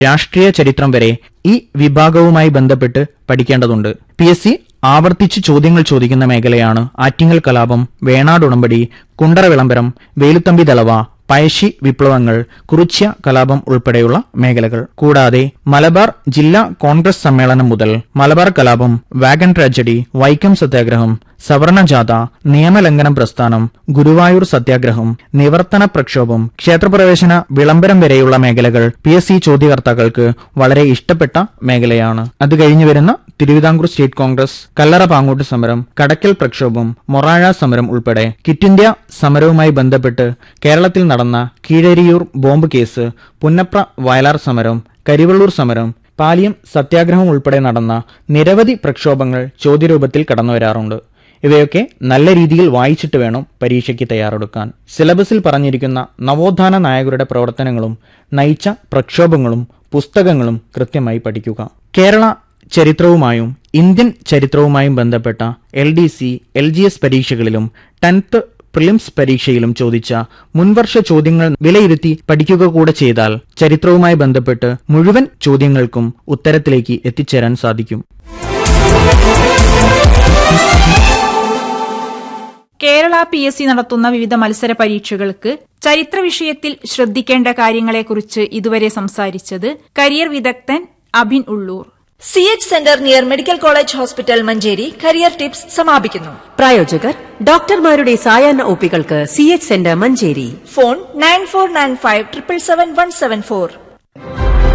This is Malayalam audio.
രാഷ്ട്രീയ ചരിത്രം വരെ ഈ വിഭാഗവുമായി ബന്ധപ്പെട്ട് പഠിക്കേണ്ടതുണ്ട് പി എസ് സി ആവർത്തിച്ച് ചോദ്യങ്ങൾ ചോദിക്കുന്ന മേഖലയാണ് ആറ്റിങ്ങൽ കലാപം വേണാട് ഉടമ്പടി കുണ്ടറ വിളംബരം വേലുത്തമ്പി ദളവ പഴശ്ശി വിപ്ലവങ്ങൾ കുറിച്യ കലാപം ഉൾപ്പെടെയുള്ള മേഖലകൾ കൂടാതെ മലബാർ ജില്ലാ കോൺഗ്രസ് സമ്മേളനം മുതൽ മലബാർ കലാപം വാഗൻ ട്രാജഡി വൈക്കം സത്യാഗ്രഹം സവർണജാഥ നിയമലംഘനം പ്രസ്ഥാനം ഗുരുവായൂർ സത്യാഗ്രഹം നിവർത്തന പ്രക്ഷോഭം ക്ഷേത്രപ്രവേശന വിളംബരം വരെയുള്ള മേഖലകൾ പി എസ് സി ചോദ്യകർത്താക്കൾക്ക് വളരെ ഇഷ്ടപ്പെട്ട മേഖലയാണ് അത് കഴിഞ്ഞു വരുന്ന തിരുവിതാംകൂർ സ്റ്റേറ്റ് കോൺഗ്രസ് കല്ലറ പാങ്ങോട്ട് സമരം കടക്കൽ പ്രക്ഷോഭം മൊറാഴ സമരം ഉൾപ്പെടെ കിറ്റ് ഇന്ത്യ സമരവുമായി ബന്ധപ്പെട്ട് കേരളത്തിൽ നടന്ന കീഴരിയൂർ ബോംബ് കേസ് പുന്നപ്ര വയലാർ സമരം കരിവള്ളൂർ സമരം പാലിയം സത്യാഗ്രഹം ഉൾപ്പെടെ നടന്ന നിരവധി പ്രക്ഷോഭങ്ങൾ ചോദ്യരൂപത്തിൽ കടന്നുവരാറുണ്ട് ഇവയൊക്കെ നല്ല രീതിയിൽ വായിച്ചിട്ട് വേണം പരീക്ഷയ്ക്ക് തയ്യാറെടുക്കാൻ സിലബസിൽ പറഞ്ഞിരിക്കുന്ന നവോത്ഥാന നായകരുടെ പ്രവർത്തനങ്ങളും നയിച്ച പ്രക്ഷോഭങ്ങളും പുസ്തകങ്ങളും കൃത്യമായി പഠിക്കുക കേരള ചരിത്രവുമായും ഇന്ത്യൻ ചരിത്രവുമായും ബന്ധപ്പെട്ട L D C L G S പരീക്ഷകളിലും ടെൻത്ത് പ്രിലിംസ് പരീക്ഷയിലും ചോദിച്ച മുൻവർഷ ചോദ്യങ്ങൾ വിലയിരുത്തി പഠിക്കുക കൂടെ ചെയ്താൽ ചരിത്രവുമായി ബന്ധപ്പെട്ട് മുഴുവൻ ചോദ്യങ്ങൾക്കും ഉത്തരത്തിലേക്ക് എത്തിച്ചേരാൻ സാധിക്കും കേരള പി എസ് സി നടത്തുന്ന വിവിധ മത്സര പരീക്ഷകൾക്ക് ചരിത്ര വിഷയത്തിൽ ശ്രദ്ധിക്കേണ്ട കാര്യങ്ങളെക്കുറിച്ച് ഇതുവരെ സംസാരിച്ചത് കരിയർ വിദഗ്ധൻ Abhin Ulloor C H centre near medical college hospital Manjeri career tips സമാപിക്കുന്നു പ്രായോജകർ ഡോക്ടർമാരുടെ സായാഹ്ന ഒപ്പികൾക്ക് C H centre Manjeri phone nine four nine five triple seven one seven four